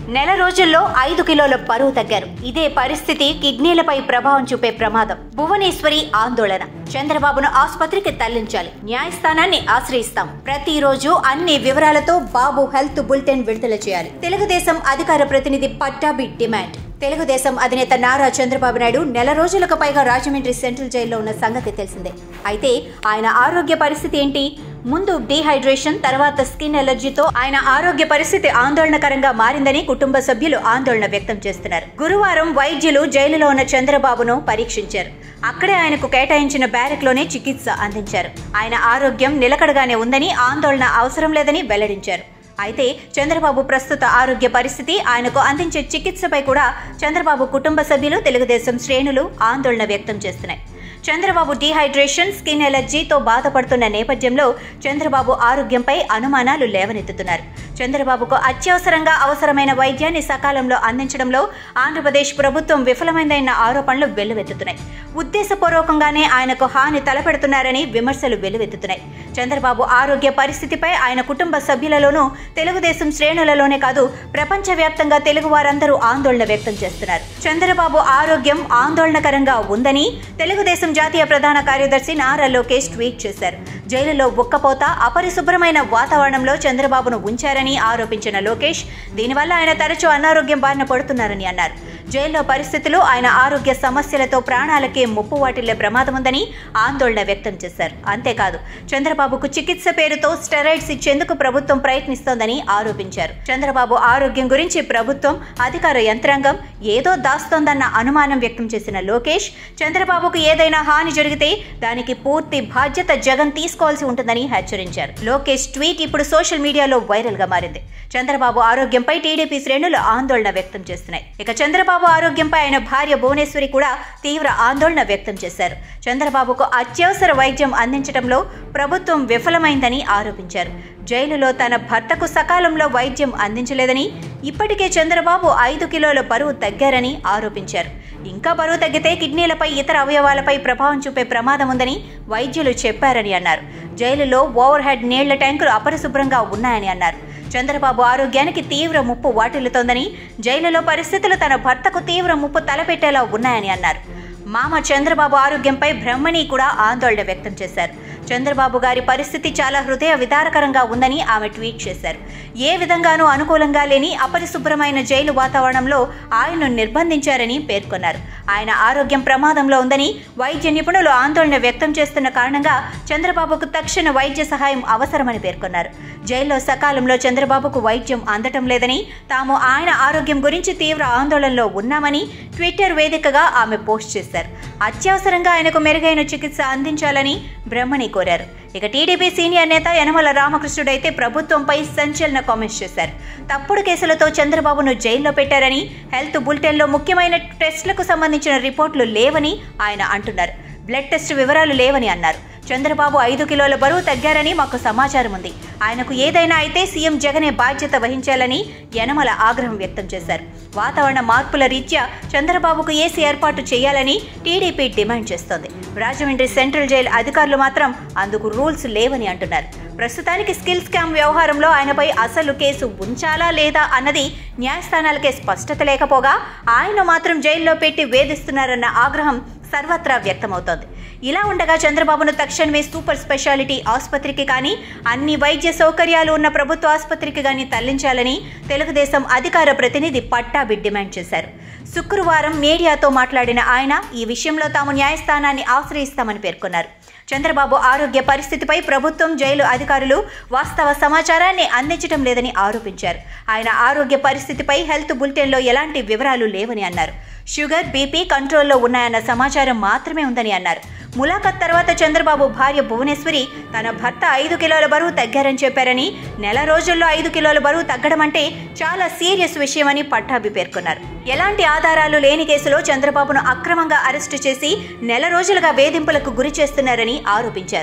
నెల రోజుల్లో ఐదు కిలోల బరువు తగ్గారు ఇదే పరిస్థితి కిడ్నీలపై ప్రభావం చూపే ప్రమాదం భువనేశ్వరి ఆందోళన చంద్రబాబును ఆసుపత్రికి తరలించాలి న్యాయస్థానాన్ని ఆశ్రయిస్తాం ప్రతిరోజు అన్ని వివరాలతో బాబు హెల్త్ బులెటిన్ విడుదల చేయాలి తెలుగుదేశం అధికార ప్రతినిధి పట్టాభి డిమాండ్ తెలుగుదేశం అధినేత నారా చంద్రబాబు నాయుడు నెల రోజులకు పైగా రాజమండ్రి సెంట్రల్ జైల్లో ఉన్న సంగతి తెలిసిందే అయితే ఆయన ఆరోగ్య పరిస్థితి ఏంటి ముందు డీహైడ్రేషన్ తర్వాత స్కిన్ ఎలర్జీతో ఆయన ఆరోగ్య పరిస్థితి ఆందోళనకరంగా మారిందని కుటుంబ సభ్యులు ఆందోళన వ్యక్తం చేస్తున్నారు గురువారం వైద్యులు జైలులో ఉన్న చంద్రబాబును పరీక్షించారు అక్కడే ఆయనకు కేటాయించిన బ్యారెక్లోనే చికిత్స అందించారు ఆయన ఆరోగ్యం నిలకడగానే ఉందని ఆందోళన అవసరం లేదని వెల్లడించారు అయితే చంద్రబాబు ప్రస్తుత ఆరోగ్య పరిస్థితి ఆయనకు అందించే చికిత్సపై కూడా చంద్రబాబు కుటుంబ సభ్యులు తెలుగుదేశం శ్రేణులు ఆందోళన వ్యక్తం చేస్తున్నాయి చంద్రబాబు డీహైడ్రేషన్ స్కిన్ ఎలర్జీతో బాధపడుతున్న నేపథ్యంలో చంద్రబాబు ఆరోగ్యంపై అనుమానాలు లేవనెత్తుతున్నారు చంద్రబాబుకు అత్యవసరంగా అవసరమైన వైద్యాన్ని సకాలంలో అందించడంలో ఆంధ్రప్రదేశ్ ప్రభుత్వం విఫలమైందన్న ఆరోపణలు వెల్లువెత్తుతున్నాయి ఉద్దేశపూర్వకంగానే ఆయనకు హాని తలపెడుతున్నారని విమర్శలు వెల్లువెత్తుతున్నాయి చంద్రబాబు ఆరోగ్య పరిస్థితిపై ఆయన కుటుంబ సభ్యులలోనూ తెలుగుదేశం శ్రేణులలోనే కాదు ప్రపంచవ్యాప్తంగా తెలుగు వారందరూ ఆందోళన వ్యక్తం చేస్తున్నారు చంద్రబాబు ఆరోగ్యం ఆందోళనకరంగా ఉందని తెలుగుదేశం జాతీయ ప్రధాన కార్యదర్శి నారా లోకేష్ ట్వీట్ చేశారు జైలులో ఉక్కపోత అపరిశుభ్రమైన వాతావరణంలో చంద్రబాబును ఉంచారని ఆరోపించిన లోకేష్ దీనివల్ల ఆయన తరచూ అనారోగ్యం బారిన పడుతున్నారని అన్నారు జైల్లో పరిస్థితులు ఆయన ఆరోగ్య సమస్యలతో ప్రాణాలకే ముప్పు వాటిల్లే ప్రమాదం ఉందని ఆందోళన వ్యక్తం చేశారు అంతేకాదు చంద్రబాబుకు చికిత్స పేరుతో స్టెరాయిడ్స్ ఇచ్చేందుకు ప్రభుత్వం ప్రయత్నిస్తోందని ఆరోపించారు చంద్రబాబు ఆరోగ్యం గురించి ప్రభుత్వం అధికార యంత్రాంగం ఏదో దాస్తోందన్న అనుమానం వ్యక్తం చేసిన లోకేష్ చంద్రబాబుకు ఏదైనా హాని జరిగితే దానికి పూర్తి బాధ్యత జగన్ తీసుకోవాల్సి ఉంటుందని హెచ్చరించారు లోకేష్ ట్వీట్ ఇప్పుడు సోషల్ మీడియాలో వైరల్ గా మారింది చంద్రబాబు ఆరోగ్యంపై టీడీపీ శ్రేణులు ఆందోళన వ్యక్తం చేస్తున్నాయి ఇక చంద్రబాబు ఆరోగ్యంపై ఆయన భార్య భువనేశ్వరి కూడా తీవ్ర ఆందోళన వ్యక్తం చేశారు చంద్రబాబుకు అత్యవసర వైద్యం అందించడంలో ప్రభుత్వం విఫలమైందని ఆరోపించారు జైలులో తన భర్తకు సకాలంలో వైద్యం అందించలేదని ఇప్పటికే చంద్రబాబు ఐదు కిలోల బరువు తగ్గారని ఆరోపించారు ఇంకా బరువు తగ్గితే కిడ్నీలపై ఇతర అవయవాలపై ప్రభావం చూపే ప్రమాదం ఉందని వైద్యులు చెప్పారని అన్నారు జైలులో ఓవర్ హెడ్ నీళ్ల ట్యాంకులు అపరిశుభ్రంగా ఉన్నాయని అన్నారు చంద్రబాబు ఆరోగ్యానికి తీవ్ర ముప్పు వాటిల్లుతోందని జైలులో పరిస్థితులు తన భర్తకు తీవ్ర ముప్పు తలపెట్టేలా ఉన్నాయని అన్నారు మామ చంద్రబాబు ఆరోగ్యంపై బ్రహ్మణి కూడా ఆందోళన వ్యక్తం చేశారు చంద్రబాబు గారి పరిస్థితి చాలా హృదయ విదారకరంగా ఉందని ఆమె ట్వీట్ చేశారు ఏ విధంగానూ అనుకూలంగా లేని అపరిశుభ్రమైన జైలు వాతావరణంలో ఆయన్ను నిర్బంధించారని పేర్కొన్నారు ఆయన ఆరోగ్యం ప్రమాదంలో ఉందని వైద్య నిపుణులు ఆందోళన వ్యక్తం చేస్తున్న కారణంగా చంద్రబాబుకు తక్షణ వైద్య సహాయం అవసరమని పేర్కొన్నారు జైల్లో సకాలంలో చంద్రబాబుకు వైద్యం అందటం లేదని తాము ఆయన ఆరోగ్యం గురించి తీవ్ర ఆందోళనలో ఉన్నామని ట్విట్టర్ వేదికగా ఆమె పోస్ట్ చేశారు అత్యవసరంగా ఆయనకు మెరుగైన చికిత్స అందించాలని బ్రహ్మణి కోరారు ఇక టీడీపీ సీనియర్ నేత యనమల రామకృష్ణుడైతే ప్రభుత్వంపై సంచలన కామెంట్స్ చేశారు తప్పుడు కేసులతో చంద్రబాబును జైల్లో పెట్టారని హెల్త్ బులెటిన్లో ముఖ్యమైన టెస్టులకు సంబంధించిన రిపోర్టులు లేవని ఆయన అంటున్నారు బ్లడ్ టెస్ట్ వివరాలు లేవని అన్నారు చంద్రబాబు ఐదు కిలోల బరువు తగ్గారని మాకు సమాచారం ఉంది ఆయనకు ఏదైనా అయితే సీఎం జగనే బాధ్యత వహించాలని యనమల ఆగ్రహం వ్యక్తం చేశారు వాతావరణ మార్పుల రీత్యా చంద్రబాబుకు ఏసీ ఏర్పాటు చేయాలని టీడీపీ డిమాండ్ చేస్తోంది రాజమండ్రి సెంట్రల్ జైలు అధికారులు మాత్రం అందుకు రూల్స్ లేవని అంటున్నారు ప్రస్తుతానికి స్కిల్ స్కామ్ వ్యవహారంలో ఆయనపై అసలు కేసు ఉంచాలా లేదా అన్నది న్యాయస్థానాలకే స్పష్టత లేకపోగా ఆయన మాత్రం జైల్లో పెట్టి వేధిస్తున్నారన్న ఆగ్రహం సర్వత్రా వ్యక్తమవుతోంది ఇలా ఉండగా చంద్రబాబును తక్షణమే సూపర్ స్పెషాలిటీ ఆసుపత్రికి కానీ అన్ని వైద్య సౌకర్యాలు ఉన్న ప్రభుత్వ ఆసుపత్రికి కానీ తరలించాలని తెలుగుదేశం అధికార ప్రతినిధి పట్టాభి డిమాండ్ చేశారు శుక్రవారం మీడియాతో మాట్లాడిన ఆయన ఈ విషయంలో తాము న్యాయస్థానాన్ని ఆశ్రయిస్తామని పేర్కొన్నారు చంద్రబాబు ఆరోగ్య పరిస్థితిపై ప్రభుత్వం జైలు అధికారులు వాస్తవ సమాచారాన్ని అందించడం లేదని ఆరోపించారు ఆయన ఆరోగ్య పరిస్థితిపై హెల్త్ బులెటిన్లో ఎలాంటి వివరాలు లేవని అన్నారు షుగర్ బీపీ కంట్రోల్లో ఉన్నాయన్న సమాచారం మాత్రమే ఉందని అన్నారు ములాఖత్ తర్వాత చంద్రబాబు భార్య భువనేశ్వరి తన భర్త ఐదు కిలోల బరువు తగ్గారని చెప్పారని నెల రోజుల్లో ఐదు కిలోల బరువు తగ్గడం అంటే చాలా సీరియస్ విషయమని పట్టాభి పేర్కొన్నారు ఎలాంటి ఆధారాలు లేని కేసులో చంద్రబాబును అక్రమంగా అరెస్టు చేసి నెల రోజులుగా వేధింపులకు గురి చేస్తున్నారని ఆరోపించారు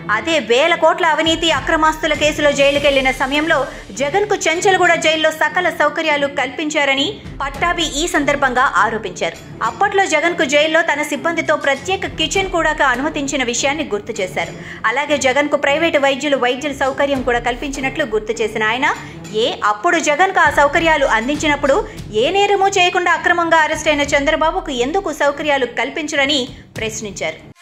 అదే వేల కోట్ల అవినీతి అక్రమాస్తుల కేసులో జైలుకెళ్లిన సమయంలో జగన్ కు చెంచల్గూడ జైల్లో సకల సౌకర్యాలు కల్పించారని పట్టాభి ఈ సందర్భంగా ఆరోపించారు అప్పట్లో జగన్ కు జైల్లో తన సిబ్బందితో ప్రత్యేక కిచెన్ కూడా అనుమతించిన విషయాన్ని గుర్తు చేశారు అలాగే జగన్ కు ప్రైవేటు వైద్యులు వైద్యుల సౌకర్యం కూడా కల్పించినట్లు గుర్తు చేసిన ఆయన ఏ అప్పుడు జగన్ కు ఆ సౌకర్యాలు అందించినప్పుడు ఏ నేరమూ చేయకుండా అక్రమంగా అరెస్ట్ అయిన చంద్రబాబుకు ఎందుకు సౌకర్యాలు కల్పించరని ప్రశ్నించారు